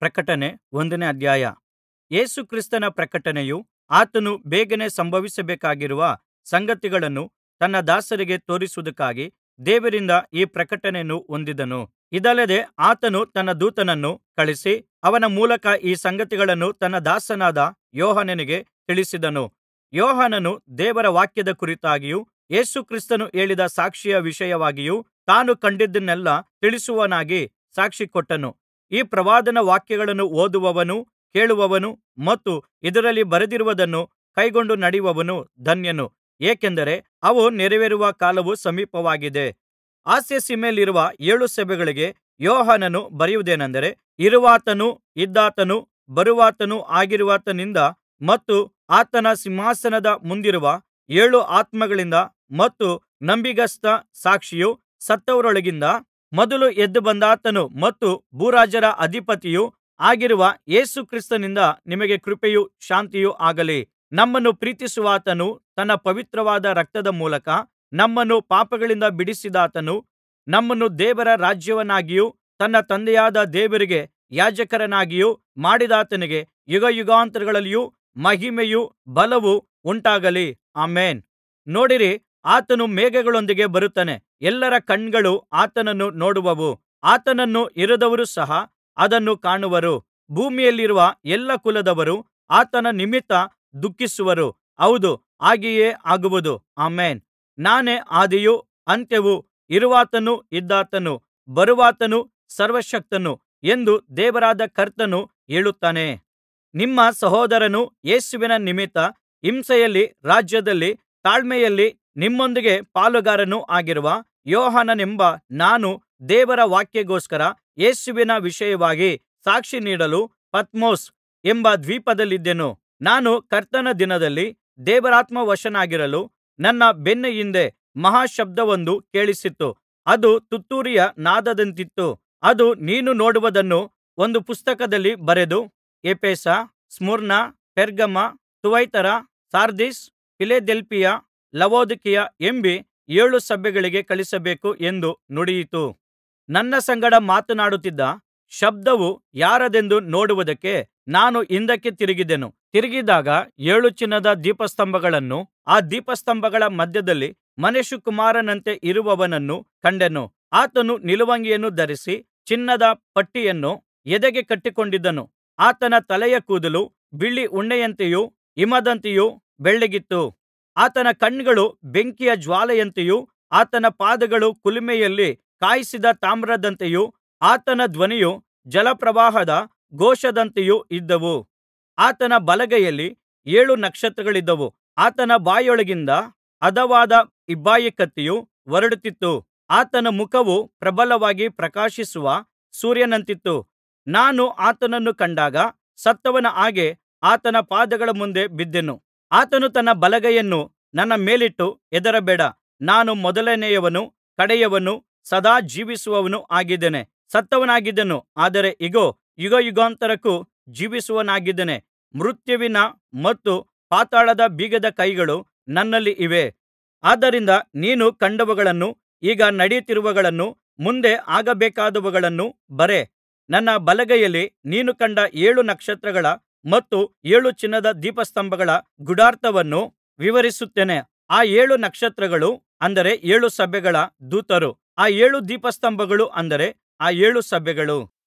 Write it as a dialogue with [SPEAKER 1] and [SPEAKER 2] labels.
[SPEAKER 1] ಪ್ರಕಟಣೆ ಒಂದನೇ ಅಧ್ಯಾಯ ಯೇಸು ಕ್ರಿಸ್ತನ ಪ್ರಕಟಣೆಯು ಆತನು ಬೇಗನೆ ಸಂಭವಿಸಬೇಕಾಗಿರುವ ಸಂಗತಿಗಳನ್ನು ತನ್ನ ದಾಸರಿಗೆ ತೋರಿಸುವುದಕ್ಕಾಗಿ ದೇವರಿಂದ ಈ ಪ್ರಕಟಣೆಯನ್ನು ಹೊಂದಿದನು ಇದಲ್ಲದೆ ಆತನು ತನ್ನ ದೂತನನ್ನು ಕಳುಹಿಸಿ ಅವನ ಮೂಲಕ ಈ ಸಂಗತಿಗಳನ್ನು ತನ್ನ ದಾಸನಾದ ಯೋಹಾನನಿಗೆ ತಿಳಿಸಿದನು ಯೋಹಾನನು ದೇವರ ವಾಕ್ಯದ ಕುರಿತಾಗಿಯೂ ಯೇಸು ಕ್ರಿಸ್ತನು ಹೇಳಿದ ಸಾಕ್ಷಿಯ ವಿಷಯವಾಗಿಯೂ ತಾನು ಕಂಡದ್ದನ್ನೆಲ್ಲಾ ತಿಳಿಸುವವನಾಗಿ ಸಾಕ್ಷಿಕೊಟ್ಟನು ಈ ಪ್ರವಾದನಾ ವಾಕ್ಯಗಳನ್ನು ಓದುವವನೂ ಕೇಳುವವನೂ ಮತ್ತು ಇದರಲ್ಲಿ ಬರೆದಿರುವುದನ್ನು ಕೈಕೊಂಡು ನಡೆಯುವವನು ಧನ್ಯನು ಏಕೆಂದರೆ ಅವು ನೆರವೇರುವ ಕಾಲವು ಸಮೀಪವಾಗಿದೆ ಆಸ್ಯಸೀಮೆಯಲ್ಲಿರುವ ಏಳು ಸಭೆಗಳಿಗೆ ಯೋಹಾನನು ಬರೆಯುವುದೇನಂದರೆ ಇರುವಾತನೂ ಇದ್ದಾತನೂ ಬರುವಾತನೂ ಆಗಿರುವಾತನಿಂದ ಮತ್ತು ಆತನ ಸಿಂಹಾಸನದ ಮುಂದಿರುವ ಏಳು ಆತ್ಮಗಳಿಂದ ಮತ್ತು ನಂಬಿಗಸ್ತ ಸಾಕ್ಷಿಯೂ ಸತ್ತವರೊಳಗಿಂದ ಮೊದಲು ಎದ್ದು ಬಂದಾತನೂ ಮತ್ತು ಭೂರಾಜರ ಅಧಿಪತಿಯೂ ಆಗಿರುವ ಯೇಸು ಕ್ರಿಸ್ತನಿಂದ ನಿಮಗೆ ಕೃಪೆಯೂ ಶಾಂತಿಯೂ ಆಗಲಿ ನಮ್ಮನ್ನು ಪ್ರೀತಿಸುವಾತನೂ ತನ್ನ ಪವಿತ್ರವಾದ ರಕ್ತದ ಮೂಲಕ ನಮ್ಮನ್ನು ಪಾಪಗಳಿಂದ ಬಿಡಿಸಿದಾತನೂ ನಮ್ಮನ್ನು ದೇವರ ರಾಜ್ಯವನ್ನಾಗಿಯೂ ತನ್ನ ತಂದೆಯಾದ ದೇವರಿಗೆ ಯಾಜಕರನ್ನಾಗಿಯೂ ಮಾಡಿದಾತನಿಗೆ ಯುಗಯುಗಾಂತರಗಳಲ್ಲಿಯೂ ಮಹಿಮೆಯೂ ಬಲವೂ ಉಂಟಾಗಲಿ ಆಮೆನ್ ನೋಡಿರಿ ಆತನು ಮೇಘಗಳೊಂದಿಗೆ ಬರುತ್ತಾನೆ ಎಲ್ಲರ ಕಣ್ಣುಗಳು ಆತನನ್ನು ನೋಡುವವು ಆತನನ್ನು ಇರದವರು ಸಹ ಅದನ್ನು ಕಾಣುವರು ಭೂಮಿಯಲ್ಲಿರುವ ಎಲ್ಲಾ ಕುಲದವರು ಆತನ ನಿಮಿತ್ತ ದುಃಖಿಸುವರು ಹೌದು ಹಾಗೆಯೇ ಆಗುವುದು ಆಮೆನ್ ನಾನೇ ಆದಿಯೂ ಅಂತ್ಯವೂ ಇರುವಾತನೂ ಇದ್ದಾತನೂ ಬರುವಾತನೂ ಸರ್ವಶಕ್ತನು ಎಂದು ದೇವರಾದ ಕರ್ತನು ಹೇಳುತ್ತಾನೆ ನಿಮ್ಮ ಸಹೋದರನೂ ಯೇಸುವಿನ ನಿಮಿತ್ತ ಹಿಂಸೆಯಲ್ಲಿ ರಾಜ್ಯದಲ್ಲಿ ತಾಳ್ಮೆಯಲ್ಲಿ ನಿಮ್ಮೊಂದಿಗೆ ಪಾಲುಗಾರನೂ ಆಗಿರುವ ಯೋಹಾನನೆಂಬ ನಾನು ದೇವರ ವಾಕ್ಯಕ್ಕೋಸ್ಕರ ಯೇಸುವಿನ ವಿಷಯವಾಗಿ ಸಾಕ್ಷಿ ನೀಡಲು ಪತ್ಮೊಸ್ ಎಂಬ ದ್ವೀಪದಲ್ಲಿದ್ದೆನು ನಾನು ಕರ್ತನ ದಿನದಲ್ಲಿ ದೇವರಾತ್ಮವಶನಾಗಿರಲು ನನ್ನ ಬೆನ್ನ ಹಿಂದೆ ಮಹಾ ಶಬ್ದವೊಂದು ಕೇಳಿಸಿತು ಅದು ತುತ್ತೂರಿಯ ನಾದದಂತಿತ್ತು ಅದು ನೀನು ನೋಡುವುದನ್ನು ಒಂದು ಪುಸ್ತಕದಲ್ಲಿ ಬರೆದು ಎಫೆಸ ಸ್ಮುರ್ನ ಪೆರ್ಗಮ ಥುವತೈರ ಸಾರ್ದಿಸ್ ಫಿಲದೆಲ್ಫಿಯ ಲವೊದಿಕೀಯ ಎಂಬೀ ಏಳು ಸಭೆಗಳಿಗೆ ಕಳುಹಿಸಬೇಕು ಎಂದು ನುಡಿಯಿತು ನನ್ನ ಸಂಗಡ ಮಾತನಾಡುತ್ತಿದ್ದ ಶಬ್ದವು ಯಾರದೆಂದು ನೋಡುವುದಕ್ಕೆ ನಾನು ಹಿಂದಕ್ಕೆ ತಿರುಗಿದೆನು ತಿರುಗಿದಾಗ ಏಳು ಚಿನ್ನದ ದೀಪಸ್ತಂಭಗಳನ್ನೂ ಆ ದೀಪಸ್ತಂಭಗಳ ಮಧ್ಯದಲ್ಲಿ ಮನುಷ್ಯಕುಮಾರನಂತೆ ಇರುವವನನ್ನು ಕಂಡೆನು ಆತನು ನಿಲುವಂಗಿಯನ್ನು ಧರಿಸಿ ಚಿನ್ನದ ಪಟ್ಟಿಯನ್ನು ಎದೆಗೆ ಕಟ್ಟಿಕೊಂಡಿದ್ದನು ಆತನ ತಲೆಯ ಕೂದಲು ಬಿಳಿ ಉಣ್ಣೆಯಂತೆಯೂ ಹಿಮದಂತೆಯೂ ಬೆಳ್ಳಗಿತ್ತು ಆತನ ಕಣ್ಣುಗಳು ಬೆಂಕಿಯ ಜ್ವಾಲೆಯಂತೆಯೂ ಆತನ ಪಾದಗಳು ಕುಲುಮೆಯಲ್ಲಿ ಕಾಯಿಸಿದ ತಾಮ್ರದಂತೆಯೂ ಆತನ ಧ್ವನಿಯು ಜಲಪ್ರವಾಹದ ಘೋಷದಂತೆಯೂ ಇದ್ದವು ಆತನ ಬಲಗೈಯಲ್ಲಿ ಏಳು ನಕ್ಷತ್ರಗಳಿದ್ದವು ಆತನ ಬಾಯೊಳಗಿಂದ ಹದವಾದ ಇಬ್ಬಾಯಿ ಕತ್ತಿಯು ಹೊರಡುತ್ತಿತ್ತು ಆತನ ಮುಖವು ಪ್ರಬಲವಾಗಿ ಪ್ರಕಾಶಿಸುವ ಸೂರ್ಯನಂತಿತ್ತು ನಾನು ಆತನನ್ನು ಕಂಡಾಗ ಸತ್ತವನ ಹಾಗೆ ಆತನ ಪಾದಗಳ ಮುಂದೆ ಬಿದ್ದೆನು ಆತನು ತನ್ನ ಬಲಗೈಯನ್ನು ನನ್ನ ಮೇಲಿಟ್ಟು ಹೆದರಬೇಡ ನಾನು ಮೊದಲನೆಯವನೂ ಕಡೆಯವನೂ ಸದಾ ಜೀವಿಸುವವನೂ ಆಗಿದ್ದೇನೆ ಸತ್ತವನಾಗಿದ್ದೆನು ಆದರೆ ಇಗೋ ಯುಗಯುಗಾಂತರಕ್ಕೂ ಜೀವಿಸುವವನಾಗಿದ್ದೇನೆ ಮೃತ್ಯುವಿನ ಮತ್ತು ಪಾತಾಳದ ಬೀಗದ ಕೈಗಳು ನನ್ನಲ್ಲಿ ಇವೆ ಆದ್ದರಿಂದ ನೀನು ಕಂಡವುಗಳನ್ನೂ ಈಗ ನಡೆಯುತ್ತಿರುವವುಗಳನ್ನೂ ಮುಂದೆ ಆಗಬೇಕಾದವುಗಳನ್ನೂ ಬರೆ ನನ್ನ ಬಲಗೈಯಲ್ಲಿ ನೀನು ಕಂಡ ಏಳು ನಕ್ಷತ್ರಗಳ ಮತ್ತು ಏಳು ಚಿನ್ನದ ದೀಪಸ್ತಂಭಗಳ ಗೂಢಾರ್ಥವನ್ನು ವಿವರಿಸುತ್ತೇನೆ ಆ ಏಳು ನಕ್ಷತ್ರಗಳು ಅಂದರೆ ಏಳು ಸಭೆಗಳ ದೂತರು ಆ ಏಳು ದೀಪಸ್ತಂಭಗಳು ಅಂದರೆ ಆ ಏಳು ಸಭೆಗಳು